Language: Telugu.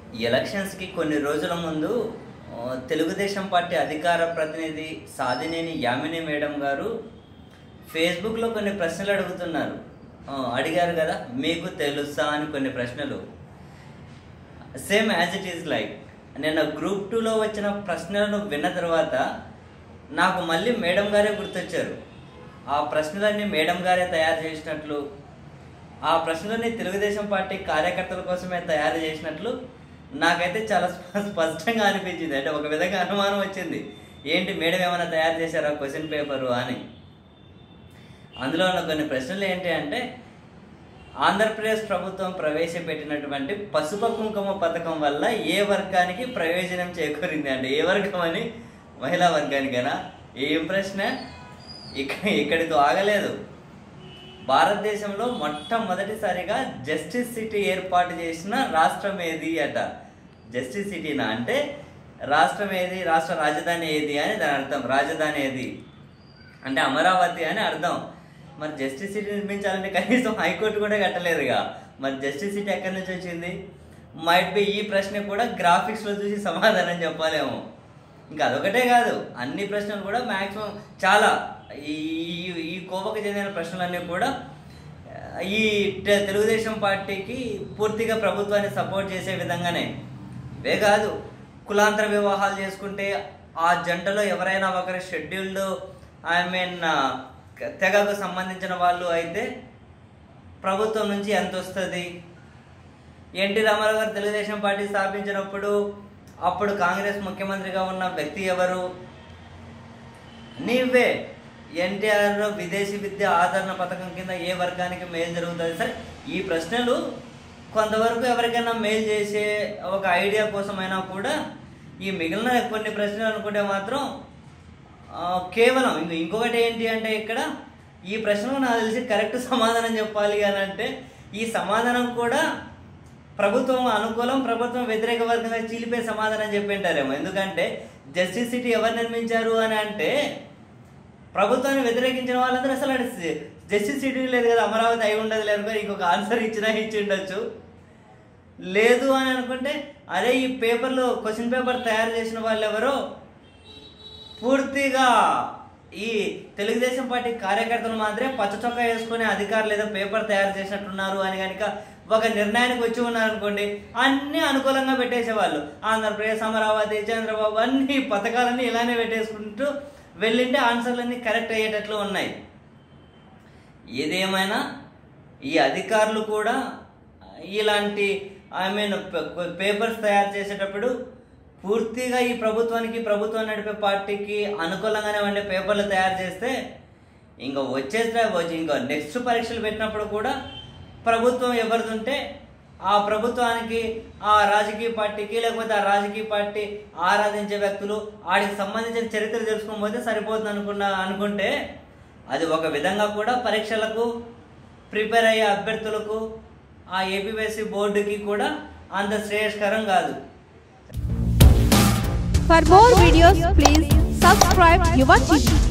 ఈ ఎలక్షన్స్కి కొన్ని రోజుల ముందు ఆ, తెలుగుదేశం పార్టీ అధికార ప్రతినిధి సాదినేని యామిని మేడం గారు ఫేస్బుక్లో కొన్ని ప్రశ్నలు అడుగుతున్నారు ఆ, అడిగారు కదా మీకు తెలుసా అని కొన్ని ప్రశ్నలు same as it is like నేను గ్రూప్ టూలో వచ్చిన ప్రశ్నలను విన్న తర్వాత నాకు మళ్ళీ మేడం గారే గుర్తొచ్చారు ఆ ప్రశ్నలన్నీ మేడం గారే తయారు చేసినట్లు ఆ ప్రశ్నలన్నీ తెలుగుదేశం పార్టీ కార్యకర్తల కోసమే తయారు చేసినట్లు నాకైతే చాలా స్ప- స్పష్టంగా అనిపించింది అంటే ఒక విధంగా అనుమానం వచ్చింది ఏంటి మేడం ఏమైనా తయారు చేశారా క్వశ్చన్ పేపరు అని అందులో ఉన్న కొన్ని ప్రశ్నలు ఏంటి అంటే ఆంధ్రప్రదేశ్ ప్రభుత్వం ప్రవేశపెట్టినటువంటి పసుపు కుంకుమ పథకం వల్ల ఏ వర్గానికి ప్రయోజనం చేకూరింది అంటే ఏ వర్గం అని మహిళా వర్గానికైనా ఏం ప్రశ్న ఇక ఇక్కడితో ఆగలేదు భారతదేశంలో మొట్టమొదటిసారిగా జస్టిస్ సిటీ ఏర్పాటు చేసిన రాష్ట్రం ఏది అట జస్టిస్ సిటీనా అంటే రాష్ట్రం ఏది రాష్ట్ర రాజధాని ఏది అని దాని అర్థం రాజధాని ఏది అంటే అమరావతి అని అర్థం మరి జస్టిస్ సిటీ నిర్మించాలంటే కనీసం హైకోర్టు కూడా కట్టలేదుగా మరి జస్టిస్ సిటీ ఎక్కడి నుంచి వచ్చింది మైట్ బి ఈ ప్రశ్న కూడా గ్రాఫిక్స్లో చూసి సమాధానం చెప్పాలేమో ఇంకా అదొకటే కాదు అన్ని ప్రశ్నలు కూడా మ్యాక్సిమం చాలా ఈ ఈ- ఈ కోపకు చెందిన ప్రశ్నలన్నీ కూడా ఆ, ఈ తె- తెలుగుదేశం పార్టీకి పూర్తిగా ప్రభుత్వాన్ని సపోర్ట్ చేసే విధంగానే ఇవే కాదు కులాంతర వివాహాలు చేసుకుంటే ఆ జంటలో ఎవరైనా ఒకరి షెడ్యూల్డ్ ఐ మీన్ తెగకు సంబంధించిన వాళ్ళు అయితే ప్రభుత్వం నుంచి ఎంత వస్తుంది ఎన్టీ రామారావు గారు తెలుగుదేశం పార్టీ స్థాపించినప్పుడు అప్పుడు కాంగ్రెస్ ముఖ్యమంత్రిగా ఉన్న వ్యక్తి ఎవరు నీవే ఎన్టీఆర్ విదేశీ విద్య ఆదరణ పథకం కింద ఏ వర్గానికి మేలు జరుగుతుంది సరే ఈ ప్రశ్నలు కొంతవరకు ఎవరికైనా మేలు చేసే ఒక ఐడియా కోసమైనా కూడా ఈ మిగిలిన కొన్ని ప్రశ్నలు అనుకుంటే మాత్రం ఆ, కేవలం ఇంక ఇంకొకటి ఏంటి అంటే ఇక్కడ ఈ ప్రశ్నకు నాకు తెలిసి కరెక్ట్ సమాధానం చెప్పాలి అని అంటే ఈ సమాధానం కూడా ప్రభుత్వం అనుకూలం ప్రభుత్వం వ్యతిరేక వర్గంగా చీలిపోయే సమాధానం చెప్పింటారేమో ఎందుకంటే జస్టిస్ సిటీ ఎవరు నిర్మించారు అని అంటే ప్రభుత్వాన్ని వ్యతిరేకించిన వాళ్ళందరూ అసలు అటు జస్టిస్ సిటీ లేదు కదా అమరావతి అయి ఉండదు లేదు కదా ఇంకొక ఆన్సర్ ఇచ్చినా ఇచ్చి ఉండొచ్చు లేదు అని అనుకుంటే అరే ఈ పేపర్లో క్వశ్చన్ పేపర్ తయారు చేసిన వాళ్ళు ఎవరో పూర్తిగా ఈ తెలుగుదేశం పార్టీ కార్యకర్తలు మాత్రమే పచ్చ చొక్కా వేసుకునే అధికారులు ఏదో పేపర్ తయారు చేసినట్టున్నారు అని కనుక ఒక నిర్ణయానికి వచ్చి ఉన్నారనుకోండి అన్ని అనుకూలంగా పెట్టేసేవాళ్ళు ఆంధ్రప్రదేశ్ అమరావతి చంద్రబాబు అన్ని పథకాలన్నీ ఇలానే పెట్టేసుకుంటూ వెళ్ళింటే ఆన్సర్లన్నీ కరెక్ట్ అయ్యేటట్లు ఉన్నాయి ఏదేమైనా ఈ అధికారులు కూడా ఇలాంటి ఐ మీన్ పేపర్స్ తయారు చేసేటప్పుడు పూర్తిగా ఈ ప్రభుత్వానికి ప్రభుత్వం నడిపే పార్టీకి అనుకూలంగానే ఉండే పేపర్లు తయారు చేస్తే ఇంకా వచ్చేస్తే వచ్చి ఇంకా నెక్స్ట్ పరీక్షలు పెట్టినప్పుడు కూడా ప్రభుత్వం ఎవరిదుంటే ఆ ప్రభుత్వానికి ఆ రాజకీయ పార్టీకి లేకపోతే ఆ రాజకీయ పార్టీ ఆరాధించే వ్యక్తులు వాడికి సంబంధించిన చరిత్ర తెలుసుకొని పోతే సరిపోతుంది అనుకున్న అనుకుంటే అది ఒక విధంగా కూడా పరీక్షలకు ప్రిపేర్ అయ్యే అభ్యర్థులకు ఆ ఏపీఎస్సి బోర్డుకి కూడా అంత శ్రేయస్కరం కాదు For more videos, please subscribe Yuva TV.